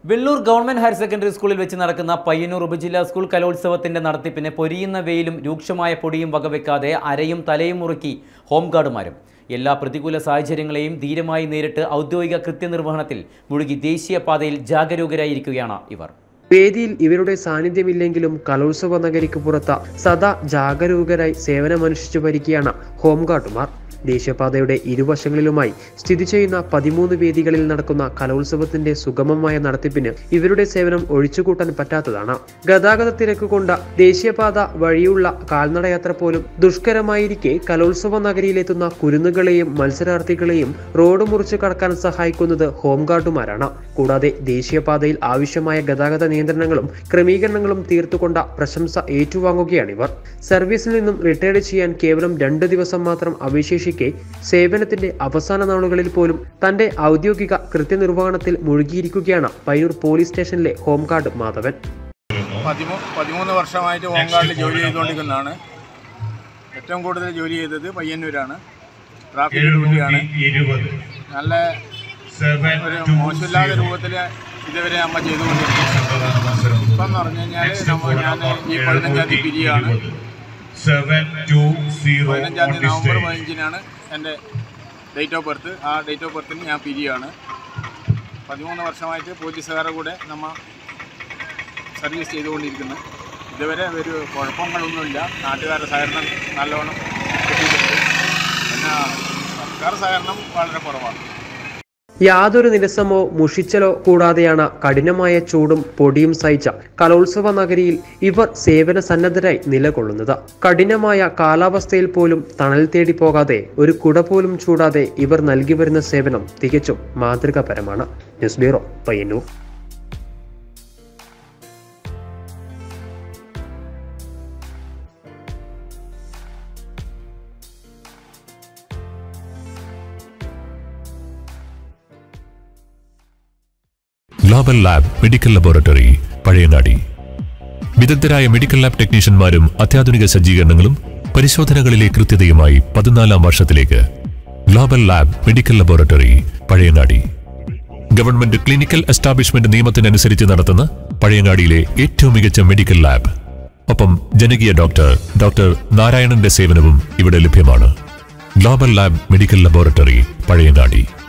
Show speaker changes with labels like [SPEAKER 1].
[SPEAKER 1] Vellur government higher secondary സ്കൂളിൽ വെച്ച് നടക്കുന്ന പയ്യന്നൂർ ഉപജില്ലാ സ്കൂൾ കലോത്സവത്തിന്റെ നടത്തിപ്പിന് പൊരിയുന്ന വെയിലും രൂക്ഷമായ പൊടിയും വകവെക്കാതെ അരയും തലയും മുറുക്കി ഹോംഗാർഡുമാരും എല്ലാ പ്രതികൂല സാഹചര്യങ്ങളെയും ധീരമായി നേരിട്ട് ഔദ്യോഗിക കൃത്യനിർവഹണത്തിൽ മുഴുകി ദേശീയപാതയിൽ ജാഗരൂകരായിരിക്കുകയാണ് ഇവർ
[SPEAKER 2] വേദിയിൽ ഇവരുടെ സാന്നിധ്യമില്ലെങ്കിലും കലോത്സവ നഗരിക്ക് പുറത്ത് സദാ ജാഗരൂകരായി സേവനമനുഷ്ഠിച്ചു വരികയാണ് ഹോംഗാർഡുമാർ ദേശീയപാതയുടെ ഇരുവശങ്ങളിലുമായി സ്ഥിതി ചെയ്യുന്ന പതിമൂന്ന് വേദികളിൽ നടക്കുന്ന കലോത്സവത്തിന്റെ സുഗമമായ നടത്തിപ്പിന് ഇവരുടെ സേവനം ഒഴിച്ചുകൂട്ടാൻ പറ്റാത്തതാണ് ഗതാഗത തിരക്ക് കൊണ്ട് ദേശീയപാത വഴിയുള്ള കാൽനടയാത്ര പോലും ദുഷ്കരമായിരിക്കെ കലോത്സവ നഗരിയിലെത്തുന്ന കുരുന്നുകളെയും മത്സരാർത്ഥികളെയും റോഡ് മുറിച്ച് കടക്കാൻ സഹായിക്കുന്നത് ഹോംഗാർഡുമാരാണ് കൂടാതെ ദേശീയപാതയിൽ ആവശ്യമായ ഗതാഗത നിയന്ത്രണങ്ങളും ക്രമീകരണങ്ങളും തീർത്തുകൊണ്ട പ്രശംസ ഏറ്റുവാങ്ങുകയാണിവർ സർവീസിൽ നിന്നും റിട്ടയർഡ് ചെയ്യാൻ കേവലം രണ്ട് ദിവസം മാത്രം അവശേഷിക്കെ സേവനത്തിന്റെ അവസാന നാളുകളിൽ പോലും തന്റെ ഔദ്യോഗിക കൃത്യനിർവഹണത്തിൽ മുഴുകിയിരിക്കുകയാണ് പയ്യൂർ പോലീസ് സ്റ്റേഷനിലെ ഹോംഗാർഡ് മാധവൻ
[SPEAKER 3] പതിമൂ പതിമൂന്ന് വർഷമായിട്ട് ഹോംഗാർഡിൽ ജോലി ചെയ്തുകൊണ്ടിരിക്കുന്നതാണ് ഏറ്റവും കൂടുതൽ ജോലി ചെയ്തത് പയ്യന്നൂരാണ് ട്രാഫിക് ഡ്യൂട്ടിയാണ് നല്ല ഒരു മോശമില്ലാത്ത രൂപത്തിൽ ഇതുവരെ അമ്മ ചെയ്തുകൊണ്ടിരിക്കുന്നത് ഇപ്പം എന്ന് പറഞ്ഞു കഴിഞ്ഞാൽ നമ്മൾ ഞാൻ ഈ പതിനഞ്ചാം തീയതി പിരിയാണ് പതിനഞ്ചാം തീയതി നവംബർ പതിനഞ്ചിനാണ് എൻ്റെ ഡേറ്റ് ഓഫ് ബർത്ത് ആ ഡേറ്റ് ഓഫ് ബർത്തിന് ഞാൻ പിരിയാണ് പതിമൂന്ന് വർഷമായിട്ട് പോലീസുകാരുടെ കൂടെ നമ്മൾ സർവീസ് ചെയ്തുകൊണ്ടിരിക്കുന്നത് ഇതുവരെ ഒരു കുഴപ്പങ്ങളൊന്നുമില്ല നാട്ടുകാരുടെ സഹകരണം നല്ലോണം കിട്ടിയിട്ടുണ്ട് പിന്നെ സർക്കാർ സഹകരണം വളരെ കുറവാണ്
[SPEAKER 2] യാതൊരു നിരസമോ മുഷിച്ചലോ കൂടാതെയാണ് കഠിനമായ ചൂടും പൊടിയും സഹിച്ച കലോത്സവ നഗരിയിൽ ഇവർ സേവന സന്നദ്ധരായി നിലകൊള്ളുന്നത് കഠിനമായ കാലാവസ്ഥയിൽ പോലും തണൽ തേടി പോകാതെ ഒരു കുട പോലും ചൂടാതെ ഇവർ നൽകി വരുന്ന സേവനം തികച്ചും മാതൃകാപരമാണ് news bureau Payyanur
[SPEAKER 4] global lab medical laboratory Pazhayangadi വിദഗ്ധരായ മെഡിക്കൽ ലാബ് ടെക്നീഷ്യന്മാരും അത്യാധുനിക സജ്ജീകരണങ്ങളും പരിശോധനകളിലെ കൃത്യതയുമായി പതിനാലാം വർഷത്തിലേക്ക് global lab medical laboratory Pazhayangadi government clinical establishment നിയമത്തിനനുസരിച്ച് നടത്തുന്ന പഴയങ്ങാടിയിലെ ഏറ്റവും മികച്ച മെഡിക്കൽ ലാബ് ഒപ്പം ജനകീയ ഡോക്ടർ ഡോക്ടർ നാരായണന്റെ സേവനവും ഇവിടെ ലഭ്യമാണ് global lab medical laboratory Pazhayangadi